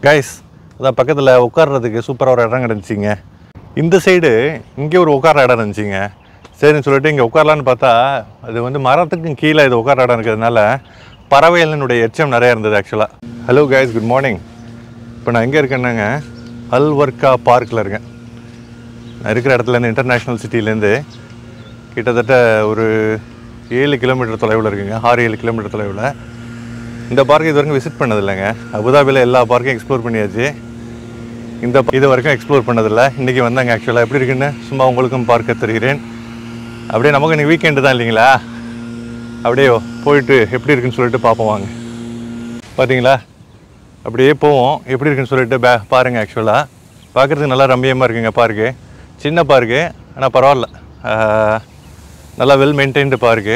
guys அதான் பக்கத்தில் உட்கார்றதுக்கு சூப்பராக ஒரு இடம் கிடச்சிங்க இந்த சைடு இங்கே ஒரு உட்கார இடம் இருந்துச்சுங்க சரின்னு சொல்லிட்டு இங்கே உட்காரலான்னு பார்த்தா அது வந்து மரத்துக்கும் கீழே இது உட்கார இடம் இருக்கிறதுனால பறவைகளினுடைய எச்சம் நிறைய இருந்தது ஆக்சுவலாக ஹலோ கைஸ் குட் மார்னிங் இப்போ நான் எங்கே இருக்கேன்னாங்க அல்வர்கா பார்க்கில் இருக்கேன் நான் இருக்கிற இடத்துலேருந்து இன்டர்நேஷ்னல் சிட்டிலேருந்து கிட்டத்தட்ட ஒரு ஏழு கிலோமீட்டர் தொலைவில் இருக்குங்க ஆறு ஏழு கிலோமீட்டர் தொலைவில் இந்த பார்க் இது வரைக்கும் விசிட் பண்ணது இல்லைங்க அபுதாபியில் எல்லா பார்க்கையும் எக்ஸ்ப்ளோர் பண்ணியாச்சு இந்த ப- இது வரைக்கும் எக்ஸ்ப்ளோர் பண்ணதில்லை இன்றைக்கி வந்தாங்க ஆக்சுவலாக எப்படி இருக்குன்னு சும்மா உங்களுக்கும் பார்க்க தருகிறேன் அப்படியே நமக்கு இன்னைக்கு வீக்கெண்டு தான் இல்லைங்களா அப்படியே போயிட்டு எப்படி இருக்குன்னு சொல்லிட்டு பார்ப்போம் வாங்க பார்த்தீங்களா அப்படியே போவோம் எப்படி இருக்குன்னு சொல்லிட்டு பே பாருங்கள் ஆக்சுவலாக பார்க்குறதுக்கு நல்லா ரம்மியமாக இருக்குங்க பார்க்கு சின்ன பார்க்கு ஆனால் பரவாயில்ல ஆஹ், நல்லா வெல் மெயின்டைன்டு பார்க்கு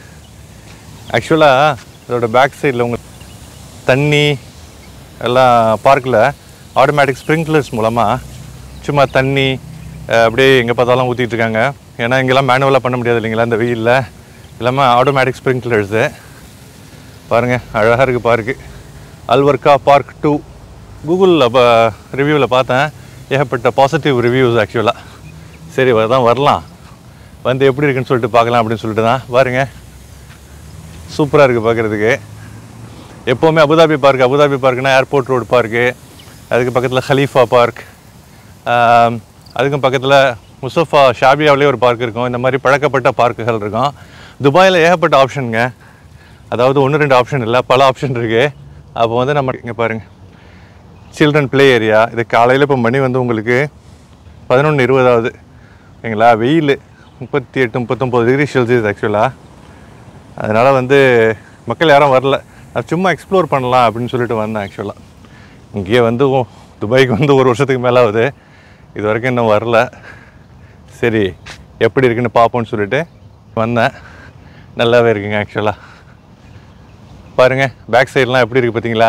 ஆக்சுவலாக இதோட பேக் சைடில் உங்கள் தண்ணி எல்லாம் பார்க்கில் ஆட்டோமேட்டிக் ஸ்ப்ரிங்க்லர்ஸ் மூலமாக சும்மா தண்ணி அஹ், அப்படியே எங்கே பார்த்தாலும் ஊற்றிட்டு இருக்காங்க ஏன்னா இங்கெல்லாம் மேனுவலாக பண்ண முடியாது இல்லைங்களா இந்த வெயிலில் எல்லாமே ஆட்டோமேட்டிக் ஸ்ப்ரிங்க்லர்ஸு பாருங்கள் அழகாக இருக்குது பார்க்கு அல்வர்கா பார்க் டூ கூகுள் அப்போ ரிவ்யூவில் பார்த்தேன் ஏகப்பட்ட பாசிட்டிவ் ரிவ்யூஸ் ஆக்சுவலாக சரி தான் வரலாம் வந்து எப்படி இருக்குன்னு சொல்லிட்டு பார்க்கலாம் அப்படின்னு சொல்லிட்டு தான் பாருங்கள் சூப்பராக இருக்குது பார்க்குறதுக்கு எப்போவுமே அபுதாபி பார்க் அபுதாபி பார்க்னா ஏர்போர்ட் ரோடு பார்க்கு அதுக்கு பக்கத்தில் ஹலீஃபா பார்க் ஆம், அதுக்கும் பக்கத்தில் முசஃபா ஷாபியாவிலே ஒரு பார்க் இருக்கும் இந்த மாதிரி பழக்கப்பட்ட பார்க்குகள் இருக்கும் துபாயில் ஏகப்பட்ட ஆப்ஷனுங்க அதாவது ஒன்று ரெண்டு ஆப்ஷன் இல்லை பல ஆப்ஷன் இருக்குது அப்போ வந்து நம்ம இங்கே பாருங்கள் சில்ட்ரன் ப்ளே ஏரியா இது காலையில் இப்போ மணி வந்து உங்களுக்கு பதினொன்று இருபதாவது ஓகேங்களா வெயில் முப்பத்தி எட்டு முப்பத்தொம்போது டிகிரி செல்சியஸ் ஆக்சுவலாக அதனால் வந்து மக்கள் யாரும் வரல நான் சும்மா எக்ஸ்ப்ளோர் பண்ணலாம் அப்படின்னு சொல்லிட்டு வந்தேன் ஆக்சுவலாக இங்கேயே வந்து ஓ, துபாய்க்கு வந்து ஒரு வருஷத்துக்கு மேலே ஆகுது இது வரைக்கும் இன்னும் வரல சரி எப்படி இருக்குன்னு பார்ப்போம்னு சொல்லிட்டு வந்தேன் நல்லாவே இருக்குங்க ஆக்சுவலாக பாருங்கள் பேக் சைட்லாம் எப்படி இருக்குது பார்த்தீங்களா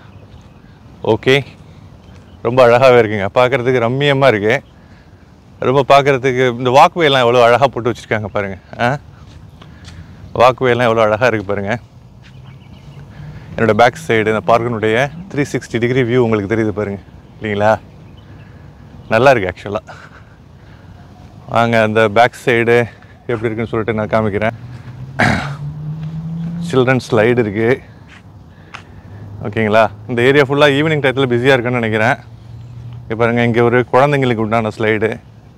ஓகே ரொம்ப அழகாகவே இருக்குங்க பார்க்குறதுக்கு ரம்மியமாக இருக்குது ரொம்ப பார்க்குறதுக்கு இந்த வாக்வேலாம் எவ்வளோ அழகாக போட்டு வச்சுருக்காங்க பாருங்கள் ஆ வாக்வேலாம் எவ்வளோ அழகாக இருக்குது பாருங்கள் என்னோடய பேக் சைடு இந்த பார்க்கினுடைய த்ரீ சிக்ஸ்டி டிகிரி வியூ உங்களுக்கு தெரியுது பாருங்கள் இல்லைங்களா நல்லா இருக்குது ஆக்சுவலாக வாங்க அந்த பேக் சைடு எப்படி இருக்குன்னு சொல்லிட்டு நான் காமிக்கிறேன் சில்ட்ரன் ஸ்லைடு இருக்குது ஓகேங்களா இந்த ஏரியா ஃபுல்லாக ஈவினிங் டயத்தில் பிஸியாக இருக்குன்னு நினைக்கிறேன் இங்கே பாருங்கள் இங்கே ஒரு குழந்தைங்களுக்கு உண்டான ஸ்லைடு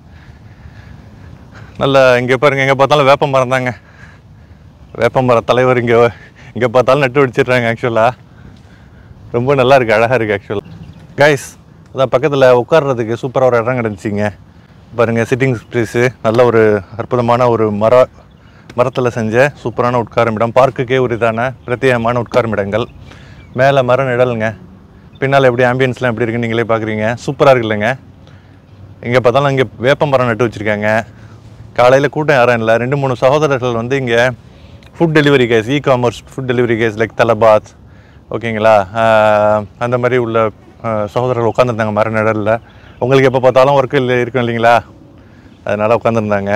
நல்லா இங்கே பாருங்கள் எங்கே பார்த்தாலும் வேப்ப மரம் தாங்க வேப்பமர தலைவர் இங்கே இங்கே பார்த்தாலும் நட்டு வச்சிடுறாங்க ஆக்சுவலாக ரொம்ப நல்லா இருக்குது அழகாக இருக்குது ஆக்சுவலாக கைஸ் அதான் பக்கத்தில் உட்கார்றதுக்கு சூப்பராக ஒரு இடம் கிடச்சிங்க பாருங்கள் சிட்டிங் ஸ்பேஸு நல்ல ஒரு அற்புதமான ஒரு மர மரத்தில் செஞ்ச சூப்பரான உட்காரும் இடம் பார்க்குக்கே ஒரு இதான பிரத்யேகமான உட்காரும் இடங்கள் மேலே மர நிழலுங்க பின்னால் எப்படி ஆம்பியன்ஸ்லாம் எப்படி இருக்குன்னு நீங்களே பார்க்குறீங்க சூப்பராக இருக்குல்லங்க இங்கே பார்த்தாலும் இங்கே வேப்ப மரம் நட்டு வச்சுருக்காங்க காலையில் கூட்டம் யாரும் இல்லை ரெண்டு மூணு சகோதரர்கள் வந்து இங்கே food delivery case e commerce food delivery case like Talabat ஓகேங்களா ஆஹ் அந்த மாதிரி உள்ள ஆஹ் சகோதரர்கள் உட்காந்துருந்தாங்க மர நிழலில் உங்களுக்கு எப்போ பார்த்தாலும் ஒர்க்கு இல்லை இருக்கும் இல்லைங்களா அதனால் உட்காந்துருந்தாங்க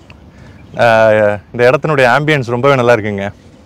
இந்த இடத்தினுடைய ஆம்பியன்ஸ் ரொம்பவே நல்லா இருக்குங்க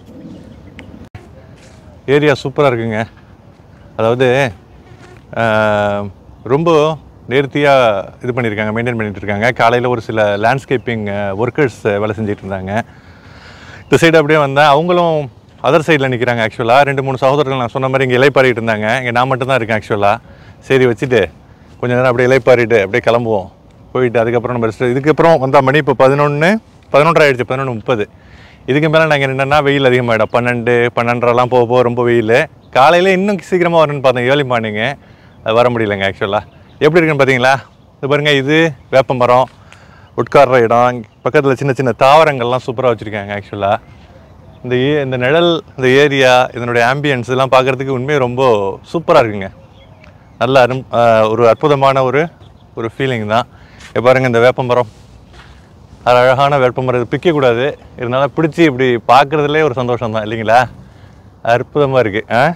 ஏரியா சூப்பராக இருக்குங்க அதாவது ஆஹ், ரொம்ப நேர்த்தியாக இது பண்ணியிருக்காங்க மெயின்டைன் பண்ணிட்டு இருக்காங்க காலையில் ஒரு சில லேண்ட்ஸ்கேப்பிங் ஒர்க்கர்ஸ் வேலை செஞ்சுட்டு இருந்தாங்க இந்த சைடு அப்படியே வந்தேன் அவங்களும் அதர் சைடில் நிற்கிறாங்க ஆக்சுவலாக ரெண்டு மூணு சகோதரர்கள் நான் சொன்ன மாதிரி இங்கே இலைப்பாரிட்டு இருந்தாங்க இங்கே நான் மட்டும் தான் இருக்கேன் ஆக்சுவலாக சரி வச்சுட்டு கொஞ்ச நேரம் அப்படியே இலைப்பாரிட்டு அப்படியே கிளம்புவோம் போயிட்டு அதுக்கப்புறம் நம்ம ரெஸ்ட் இதுக்கப்புறம் வந்தால் மணி இப்போ பதினொன்று பதினொன்றரை ஆயிடுச்சு பதினொன்று முப்பது இதுக்கு மேலே நாங்கள் என்னென்னா வெயில் அதிகமாகிடும் பன்னெண்டு பன்னெண்டரெல்லாம் போக போக ரொம்ப வெயில் காலையில் இன்னும் சீக்கிரமாக வரணும்னு பார்த்தேன் ஏர்லி மார்னிங்கு அது வர முடியலங்க ஆக்சுவலாக எப்படி இருக்குன்னு பார்த்தீங்களா இது பாருங்க இது வேப்ப மரம் உட்கார்ற இடம் பக்கத்தில் சின்ன சின்ன தாவரங்கள்லாம் சூப்பராக வச்சுருக்காங்க ஆக்சுவலாக இந்த ஏ இந்த நிழல் இந்த ஏரியா இதனுடைய ஆம்பியன்ஸ் இதெல்லாம் பார்க்குறதுக்கு உண்மையாக ரொம்ப சூப்பராக இருக்குங்க நல்ல அரும் ஆஹ் ஒரு அற்புதமான ஒரு ஒரு ஃபீலிங் தான் இப்போ பாருங்கள் இந்த வேப்பமரம் அது அழகான வேப்பமரம் இது பிக்கக்கூடாது இதனால பிடிச்சி இப்படி பார்க்குறதுலே ஒரு சந்தோஷம் தான் இல்லைங்களா அற்புதமாக இருக்குது ஆ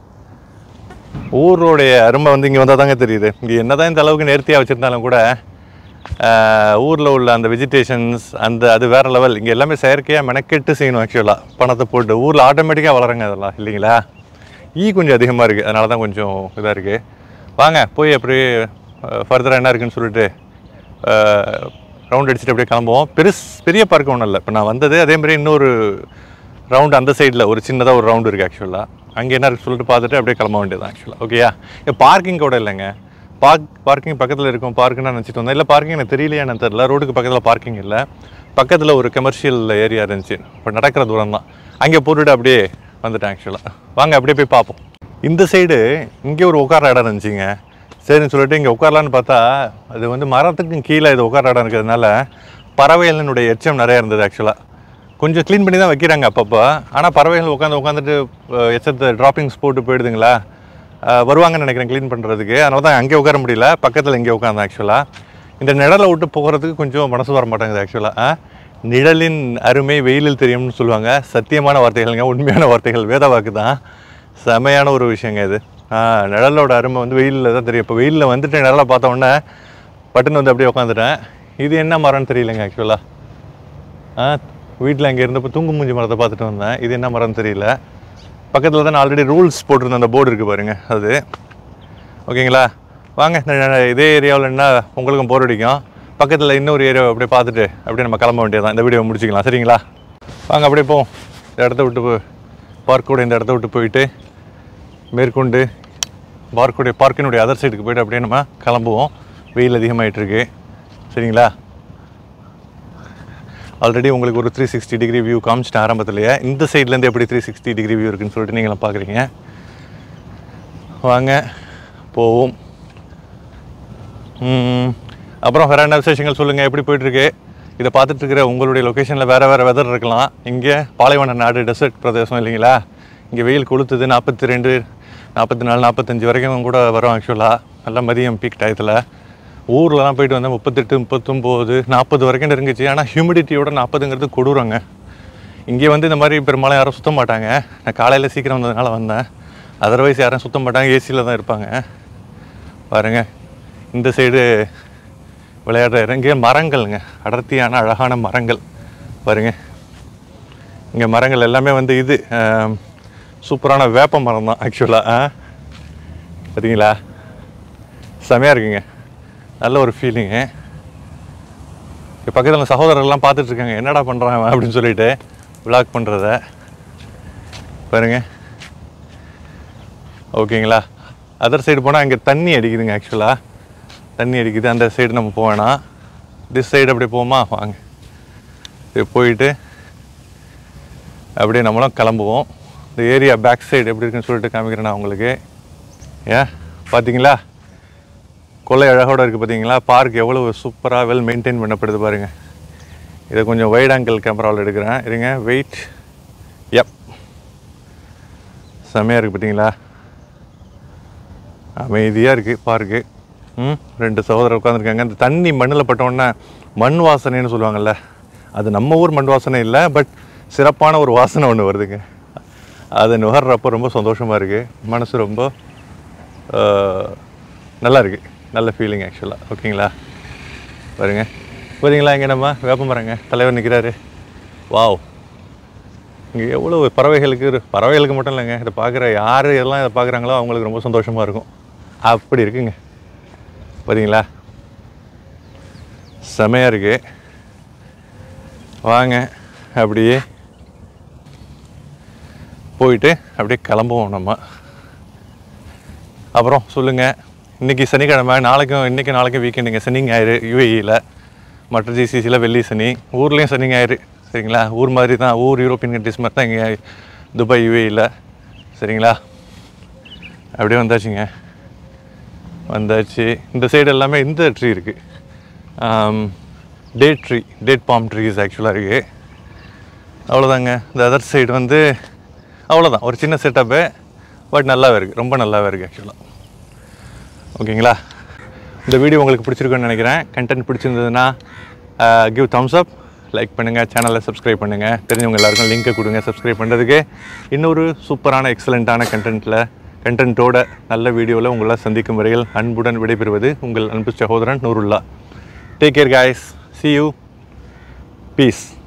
ஊரோடைய அருமை வந்து இங்கே வந்தால் தாங்க தெரியுது இங்கே என்னதான் இந்த அளவுக்கு நேர்த்தியாக வச்சுருந்தாலும் கூட ஊரில் உள்ள அந்த வெஜிடேஷன்ஸ் அந்த அது வேற லெவல் இங்கே எல்லாமே செயற்கையாக மெனக்கெட்டு செய்யணும் ஆக்சுவலாக பணத்தை போட்டு ஊரில் ஆட்டோமேட்டிக்காக வளருங்க அதெல்லாம் இல்லைங்களா ஈ கொஞ்சம் அதிகமாக இருக்குது அதனால தான் கொஞ்சம் இதாக இருக்குது வாங்க போய் அப்படியே ஃபர்தராக என்ன இருக்குன்னு சொல்லிட்டு ரவுண்ட் அடிச்சுட்டு அப்படியே கிளம்புவோம் பெருஸ் பெரிய பார்க் ஒன்றும் இல்லை இப்போ நான் வந்தது அதே மாதிரி இன்னொரு ரவுண்டு அந்த சைடில் ஒரு சின்னதாக ஒரு ரவுண்டு இருக்குது ஆக்சுவலாக அங்கே என்ன இருக்கு சொல்லிட்டு பார்த்துட்டு அப்படியே கிளம்ப வேண்டியது ஆக்சுவலாக ஓகேயா இப்போ பார்க்கிங் கூட இல்லைங்க பார்க் பார்க்கிங் பக்கத்தில் இருக்கும் பார்க்குன்னு நினச்சிட்டு வந்தேன் இல்லை பார்க்கிங் எனக்கு தெரியலையா எனக்கு தெரில ரோடுக்கு பக்கத்தில் பார்க்கிங் இல்லை பக்கத்தில் ஒரு கமர்ஷியல் ஏரியா இருந்துச்சு இப்போ நடக்கிற தூரம் தான் அங்கே போட்டுட்டு அப்படியே வந்துட்டேன் ஆக்சுவலாக வாங்க அப்படியே போய் பார்ப்போம் இந்த சைடு இங்கே ஒரு உட்கார இடம் இருந்துச்சுங்க சரின்னு சொல்லிட்டு இங்கே உட்காரலான்னு பார்த்தா அது வந்து மரத்துக்கு கீழே இது உட்கார இடம் இருக்கிறதுனால பறவைகளினுடைய எச்சம் நிறைய இருந்தது ஆக்சுவலாக கொஞ்சம் க்ளீன் பண்ணி தான் வைக்கிறாங்க அப்பப்போ ஆனால் பறவைகள் உட்காந்து உட்காந்துட்டு எச்சத்தை ட்ராப்பிங்ஸ் போட்டு போயிடுதுங்களா அஹ் வருவாங்கன்னு நினைக்கிறேன் க்ளீன் பண்ணுறதுக்கு அதனால தான் அங்கே உட்கார முடியல பக்கத்தில் இங்கே உட்காந்தேன் ஆக்சுவலாக இந்த நிழலை விட்டு போகிறதுக்கு கொஞ்சம் மனசு வர மாட்டேங்குது ஆக்சுவலாக நிழலின் அருமை வெயிலில் தெரியும்னு சொல்லுவாங்க சத்தியமான வார்த்தைகள்ங்க உண்மையான வார்த்தைகள் வேத வாக்கு தான் செமையான ஒரு விஷயங்க இது ஆ, நிழலோட அருமை வந்து வெயிலில் தான் தெரியும் இப்போ வெயிலில் வந்துட்டு நிழலை பார்த்த உடனே பட்டுன்னு வந்து அப்படியே உட்காந்துட்டேன் இது என்ன மரம்னு தெரியலங்க ஆக்சுவலாக ஆ வீட்டில் அங்கே இருந்தப்போ தூங்கு மூஞ்சி மரத்தை பார்த்துட்டு வந்தேன் இது என்ன மரம்னு தெரியல பக்கத்தில் தான் ஆல்ரெடி ரூல்ஸ் போட்டிருந்த அந்த போர்டு இருக்குது பாருங்க அது ஓகேங்களா வாங்க இந்த ந- இதே ஏரியாவில் என்ன உங்களுக்கும் போர் அடிக்கும் பக்கத்தில் இன்னொரு ஏரியாவை அப்படியே பார்த்துட்டு அப்படியே நம்ம கிளம்ப வேண்டியதான் இந்த வீடியோ முடிச்சுக்கலாம் சரிங்களா வாங்க அப்படியே போவோம் இந்த இடத்த விட்டு போ பார்க்கோட இந்த இடத்த விட்டு போயிட்டு மேற்கொண்டு பார்க்குடைய பார்க்கினுடைய அதர் சைடுக்கு போயிட்டு அப்படியே நம்ம கிளம்புவோம் வெயில் அதிகமாயிட்டு இருக்கு சரிங்களா ஆல்ரெடி உங்களுக்கு ஒரு த்ரீ சிக்ஸ்டி டிகிரி வியூ காமிச்சிட்டேன் ஆரம்பத்திலேயே இந்த சைட்லேருந்து எப்படி த்ரீ சிக்ஸ்டி டிகிரி வியூ இருக்குன்னு சொல்லிட்டு நீங்களும் பார்க்குறீங்க வாங்க போவோம் ம், அப்புறம் வேறு என்ன விசேஷங்கள் சொல்லுங்கள் எப்படி போயிட்டுருக்கு இதை பார்த்துட்டு இருக்கிற உங்களுடைய லொக்கேஷனில் வேறு வேறு வெதர் இருக்கலாம் இங்கே பாலைவன நாடு டெசர்ட் பிரதேசம் இல்லைங்களா இங்கே வெயில் கொளுத்துது நாற்பத்தி ரெண்டு நாற்பத்தி நாலு நாற்பத்தஞ்சு வரைக்கும் கூட வரும் ஆக்சுவலாக நல்ல மதியம் பீக் டயத்தில் ஊர்லலாம் போயிட்டு வந்தேன் முப்பத்தெட்டு முப்பத்தொம்போது நாற்பது வரைக்கும் இருந்துச்சு ஆனால் ஹியூமிடிட்டியோட நாற்பதுங்கிறது கொடூரங்க இங்கே வந்து இந்த மாதிரி பெரும்பாலும் யாரும் சுத்த மாட்டாங்க நான் காலையில் சீக்கிரம் வந்ததுனால வந்தேன் அதர்வைஸ் யாரும் சுத்த மாட்டாங்க ஏசியில் தான் இருப்பாங்க பாருங்க இந்த சைடு விளையாடுற இறங்கிய மரங்கள்ங்க அடர்த்தியான அழகான மரங்கள் பாருங்க இங்கே மரங்கள் எல்லாமே வந்து இது ஆம், சூப்பரான வேப்ப மரம் தான் ஆக்சுவலாக பார்த்தீங்களா செமையாக இருக்குங்க நல்ல ஒரு ஃபீலிங்கு இப்போ பக்கத்தில் சகோதரர்கள்லாம் பார்த்துட்டு இருக்காங்க என்னடா பண்ணுறான் அவன் அப்படின்னு சொல்லிட்டு விளாக் பண்ணுறத பாருங்க ஓகேங்களா அதர் சைடு போனால் அங்கே தண்ணி அடிக்குதுங்க ஆக்சுவலாக தண்ணி அடிக்குது அந்த சைடு நம்ம போவேணா திஸ் சைடு அப்படியே போவோமா வாங்க இது போயிட்டு அப்படியே நம்மளும் கிளம்புவோம் இந்த ஏரியா பேக் சைடு எப்படி இருக்குன்னு சொல்லிட்டு காமிக்கிறேன் நான் உங்களுக்கு ஏன் பார்த்தீங்களா கொள்ளை அழகோட இருக்குது பார்த்தீங்களா பார்க் எவ்வளோ சூப்பராக வெல் மெயின்டைன் பண்ணப்படுது பாருங்க இதை கொஞ்சம் வைட் ஆங்கிள் கேமராவில் எடுக்கிறேன் இருங்க வெயிட் எப் செமையாக இருக்குது பார்த்தீங்களா அமைதியாக இருக்குது பார்க்கு ம் ரெண்டு சகோதரர் உட்காந்துருக்காங்க இந்த தண்ணி மண்ணில் பட்டோன்னே மண் வாசனைன்னு சொல்லுவாங்கல்ல அது நம்ம ஊர் மண் வாசனை இல்லை பட் சிறப்பான ஒரு வாசனை ஒன்று வருதுங்க அதை நுகர்றப்போ ரொம்ப சந்தோஷமாக இருக்குது மனசு ரொம்ப ஆஹ், நல்லா இருக்குது நல்ல ஃபீலிங் ஆக்சுவலாக ஓகேங்களா பாருங்க பாருங்களா இங்கே நம்ம வேப்ப மரங்க தலைவர் நிற்கிறாரு வாவ் இங்கே எவ்வளோ பறவைகளுக்கு ஒரு- பறவைகளுக்கு மட்டும் இல்லைங்க இதை பார்க்குற யார் எல்லாம் இதை பார்க்குறாங்களோ அவங்களுக்கு ரொம்ப சந்தோஷமாக இருக்கும் அப்படி இருக்குங்க பார்த்தீங்களா செமையாக இருக்கு வாங்க அப்படியே போயிட்டு அப்படியே கிளம்புவோம் நம்ம அப்புறம் சொல்லுங்கள் இன்றைக்கி சனிக்கிழமை நாளைக்கும் இன்றைக்கி நாளைக்கும் வீக்கெண்டுங்க சனி ஞாயிறு யூஏஇயில் மற்ற ஜிசிசியில் வெள்ளி சனி ஊர்லேயும் சனி ஞாயிறு சரிங்களா ஊர் மாதிரி தான் ஊர் யூரோப்பியன் கண்ட்ரிஸ் மாதிரி தான் இங்கே துபாய் யூஏஇயில் சரிங்களா அப்படியே வந்தாச்சுங்க வந்தாச்சு இந்த சைடு எல்லாமே இந்த ட்ரீ இருக்குது date tree date palm trees ஆக்சுவலாக இருக்குது அவ்வளோதாங்க இந்த அதர் சைடு வந்து அவ்வளோதான் ஒரு சின்ன செட்டப்பு பட் நல்லாவே இருக்குது ரொம்ப நல்லாவே இருக்குது ஆக்சுவலாக ஓகேங்களா இந்த வீடியோ உங்களுக்கு பிடிச்சிருக்குன்னு நினைக்கிறேன் கண்டென்ட் பிடிச்சிருந்ததுன்னா கிவ் தம்ஸ் அப் லைக் பண்ணுங்கள் சேனலை சப்ஸ்கிரைப் பண்ணுங்கள் தெரிஞ்சவங்க எல்லாருக்கும் லிங்க்கை கொடுங்க சப்ஸ்கிரைப் பண்ணுறதுக்கு இன்னொரு சூப்பரான எக்ஸலண்ட்டான கண்டென்ட்டில் கண்டென்ட்டோட நல்ல வீடியோவில் உங்களை சந்திக்கும் வரையில் அன்புடன் விடைபெறுவது உங்கள் அன்பு சகோதரன் Noorullah take care guys see you peace